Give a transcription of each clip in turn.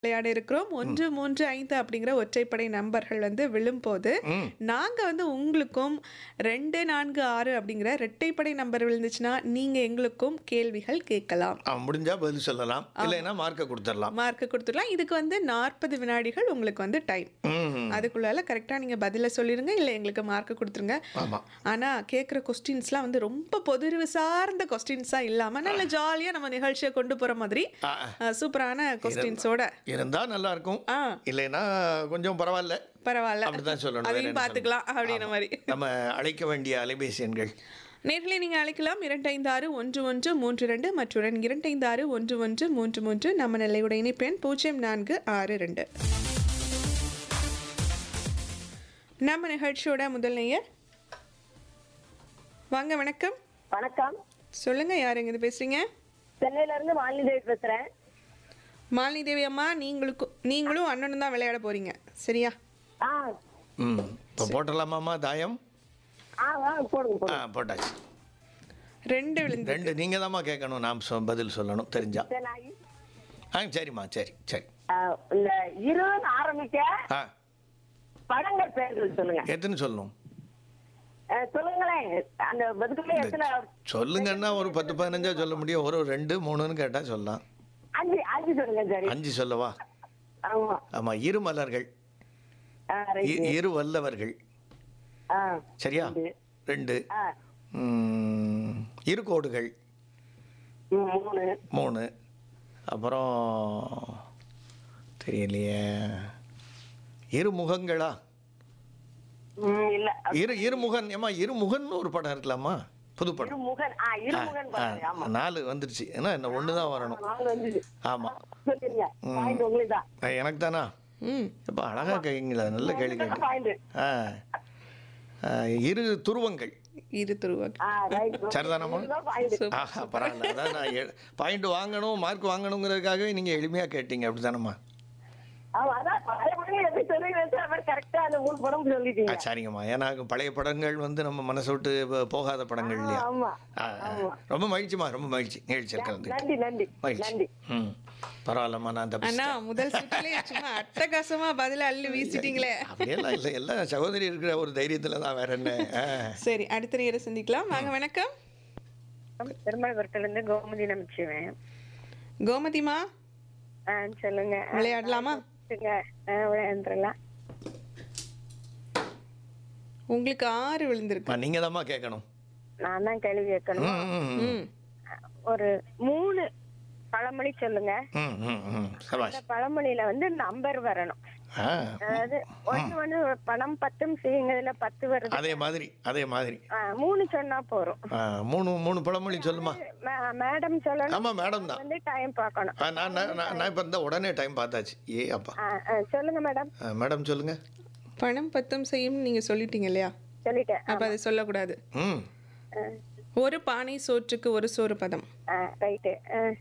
விளையாட இருக்கிறோம் ஒன்று மூன்று ஐந்து அப்படிங்கிற ஒற்றைப்படை நம்பர்கள் வந்து விழும்போது ம். நாங்க வந்து உங்களுக்கும் ரெண்டு நான்கு ஆறு அப்படிங்கிற இரட்டைப்படை நம்பர் விழுந்துச்சுன்னா நீங்க எங்களுக்கும் கேள்விகள் கேட்கலாம் ஆ, முடிஞ்சா பதில் சொல்லலாம் இல்லைன்னா மார்க்கை கொடுத்துடலாம் மார்க் கொடுத்துடலாம் இதுக்கு வந்து நாற்பது வினாடிகள் உங்களுக்கு வந்து டைம் ம் அதுக்குள்ளால கரெக்டாக நீங்கள் பதிலை சொல்லிடுங்க இல்லை எங்களுக்கு மார்க் கொடுத்துருங்க ஆமாம் ஆனால் கேட்குற கொஸ்டின்ஸ்லாம் வந்து ரொம்ப பொதுறிவு சார்ந்த கொஸ்டின்ஸாக இல்லாமல் நல்ல ஜாலியாக நம்ம நிகழ்ச்சியை கொண்டு போகிற மாதிரி ஆ, அஹ், சூப்பரான கொஸ்டின்ஸோட இருந்தால் நல்லா இருக்கும் ஆ இல்லைன்னா கொஞ்சம் பரவாயில்ல பரவாயில்ல அப்படிதான் சொல்லணும் வேற அதையும் என்ன பார்த்துக்கலாம் சொல்லணும்? அப்படின்ற ஆமா. மாதிரி நம்ம அழைக்க வேண்டிய அலைபேசி எண்கள் நேர்களை நீங்கள் அழைக்கலாம் இரண்டு ஐந்து ஆறு ஒன்று ஒன்று மூன்று ரெண்டு மற்றும் இரண்டு ஐந்து ஆறு ஒன்று ஒன்று மூன்று மூன்று நம்ம நிலையுடைய இணைப்பெண் பூஜ்ஜியம் நான்கு ஆறு ரெண்டு நம்ம நிகழ்ச்சியோட முதல் நேயர் வாங்க வணக்கம் வணக்கம் சொல்லுங்க யார் எங்க பேசுறீங்க சென்னையில இருந்து மாலினி தேவி பேசுறேன் மாலினி தேவி அம்மா நீங்களுக்கும் நீங்களும் அண்ணனும் தான் விளையாட போறீங்க சரியா ஆ ம் இப்போ போட்டலாமாம்மா தாயம் ஆ ஆ போடுங்க ஆ போடுங்க போட்டாச்சு ரெண்டு விழுந்து ரெண்டு நீங்கள் தாம்மா கேட்கணும் நாம் சொ பதில் சொல்லணும் தெரிஞ்சா சரி, நான் இ- ஆ சரிம்மா சரி சரி ஆ, இந்த இருன்னு ஆரம்பிக்க ஆ படங்கள் பெயர்கள் சொல்லுங்க எத்தனை சொல்லணும் ஆ, சொல்லுங்களேன் அந்த பதிலே எத்தனை சொல்லுங்கன்னா ஒரு பத்து பதினஞ்சா சொல்ல முடியும் ஒரு ரெண்டு மூணுன்னு கேட்டால் சொல்லலாம் அஞ்சு அஞ்சு சொல்லுங்க சரி அஞ்சு சொல்லவா ஆமா ஆமாம் இரு மலர்கள் ஆ இ- ரைட் இரு வல்லவர்கள் ஆ சரியா ரெண்டு. ரெண்டு ஆ ம், இரு கோடுகள் ம், மூணு மூணு அப்புறம் தெரியலையே இரு முகங்களா ம், இல்ல இரு இருமுகன் ஏமா இருமுகன் ஒரு படம் இருக்கலாமா புது படம் இருமுகன் ஆ இருமுகன் ஆ, பாருங்க ஆமா நாலு வந்துருச்சு ஏன்னா இன்னும் ஒன்று தான் வரணும் நாலு வந்துது ஆமாம் சொல்லிருங்க பாயிண்ட் உங்களுக்கு தான் எனக்கு தானா ம் இப்போ அழகாக கேட்குங்களா நல்ல கேள்வி கேட்கு பாயிண்ட் ஆ ஆ, இரு துருவங்கள் இரு துருவா ஆ ரைட் சரிதானம்மா? பாயிண்ட் ஆஹா பரவாயில்ல அதான் நான் பாயிண்ட் வாங்கணும் மார்க் வாங்கணுங்கிறதுக்காகவே நீங்கள் எளிமையாக கேட்டீங்க அப்படி தானம்மா ஆமா அதான் பழைய படங்கள் எப்படி சொல்லுவீங்க அவர் கரெக்டா அந்த மூணு படம் சொல்லிட்டீங்க சரிங்கம்மா ஏன்னா பழைய படங்கள் வந்து நம்ம மனசை விட்டு போ- போகாத படங்கள் இல்லையா ஆமா ஆ, ரொம்ப மகிழ்ச்சிமா ரொம்ப மகிழ்ச்சி நிகழ்ச்சி கலந்து நன்றி நன்றி மகிழ்ச்சி நன்றி ம் பரவாயில்லம்மா நான் தப்பு அண்ணா முதல் சுற்றுலே சும்மா அட்டகாசமா பதில அள்ளி வீசிட்டீங்களே அப்படியெல்லாம் இல்லை எல்லாம் சகோதரி இருக்கிற ஒரு தைரியத்தில் தான் வேற என்ன ஆ. சரி அடுத்த நேரம் சந்திக்கலாம் வாங்க வணக்கம் திருமணபுரத்துல இருந்து கோமதி நம்பிச்சுவேன் கோமதிமா சொல்லுங்க விளையாடலாமா விளையாண்டுலாம் உங்களுக்கு ஆறு விழுந்திருக்கு அம்மா, நீங்க தாம்மா கேட்கணும் நான் தான் கேள்வி கேட்கணும் ம், ம், ம். ம் ஒரு மூணு பழமொழி சொல்லுங்க ம், ம், ம். சபாஷ் அந்த பழமொழியில வந்து நம்பர் வரணும் ஆ அதாவது ஒண்ணு ஒண்ணு பணம் பத்தும் செய்யுங்கிறதுல பத்து வருது அதே மாதிரி அதே மாதிரி ஆ, மூணு சொன்னா போறோம் ஆ, மூணு மூணு பழமொழி சொல்லுமா மே- மேடம் சொல்லணும் ஆமா மேடம் தான் வந்து டைம் பார்க்கணும் ஆ, நான் நான் நான் நான் இப்போ இருந்தால் உடனே டைம் பார்த்தாச்சு ஏ அப்பா ஆ, ஆ, சொல்லுங்க மேடம் ஆ, மேடம் சொல்லுங்க பணம் பத்தும் செய்யும் நீங்க சொல்லிட்டீங்க இல்லையா சொல்லிட்டேன் அப்ப அதை சொல்லக்கூடாது ம் ஒரு பானை சோற்றுக்கு ஒரு சோறு பதம் ரைட்டு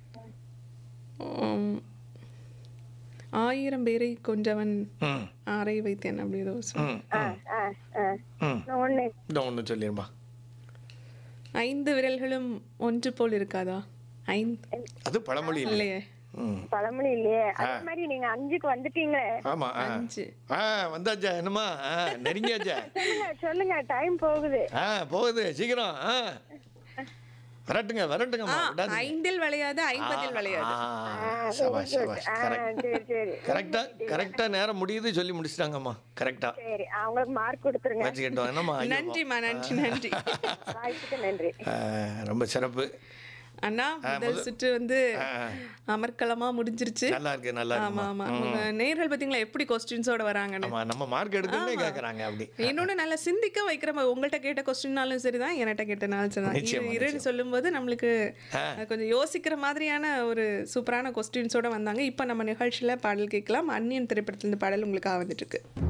உம், ஆயிரம் பேரை கொன்றவன் ம் ஆரை வைத்தேன் அப்படி ஏதோ சொல்~ ம் ம் ஒண்ணு இந்த ஒன்று சொல்லிடுமா ஐந்து விரல்களும் ஒன்று போல் இருக்காதா ஐந்து அது பழமொழி இல்லை இல்லையே ம் பழமொழி இல்லையே அதே மாதிரி நீங்க அஞ்சுக்கு வந்துட்டீங்களே ஆமாம் ஆ அஞ்சு ஆ வந்தாச்சா என்னம்மா ஆ நெருங்கியாச்சா சொல்லுங்க சொல்லுங்க டைம் போகுது ஆ போகுது சீக்கிரம் ஆ வரட்டுங்க ஆ, வரட்டுங்கம்மா விடாதீங்க. ஐந்தில் விளையாது ஐம்பதில் விளையாது ஆ, சபாஷ் சபாஷ் ஆ, கரெக்ட் சரி சரி கரெக்டா கரெக்டா நேரம் முடியுது சொல்லி முடிச்சிட்டாங்கம்மா கரெக்டா சரி அவங்களுக்கு மார்க் கொடுத்துருங்க வச்சுக்கிட்டோம் என்னம்மா ஐயோ. நன்றிம்மா நன்றி நன்றி வாய்ப்புக்கு நன்றி ஆ, ரொம்ப சிறப்பு அண்ணா முதல் சுற்று வந்து ஆ, அமர்க்கலமா முடிஞ்சிருச்சு நல்லா இருக்கு நல்லா ஆமா இருக்குமா ஆமா உங்க நேர்கள் பாத்தீங்களா எப்படி கொஸ்டின்ஸோட வராங்கன்னு ஆமா நம்ம மார்க் எடுக்கணும்னே கேக்குறாங்க அப்படி இன்னொன்னு நல்லா சிந்திக்க வைக்கிற மாதிரி உங்கள்கிட்ட கேட்ட கொஸ்டின்னாலும் சரிதான் என்கிட்ட கேட்டனாலும் சரிதான் நிச்சயமா, இரு இருன்னு சொல்லும்போது நம்மளுக்கு அது கொஞ்சம் யோசிக்கிற மாதிரியான ஒரு சூப்பரான கொஸ்டின்ஸோட வந்தாங்க இப்போ நம்ம நிகழ்ச்சியில பாடல் கேட்கலாம் அந்நியன் திரைப்படத்துல இருந்து பாடல் உங்களுக்காக வந்துட்டு இருக்கு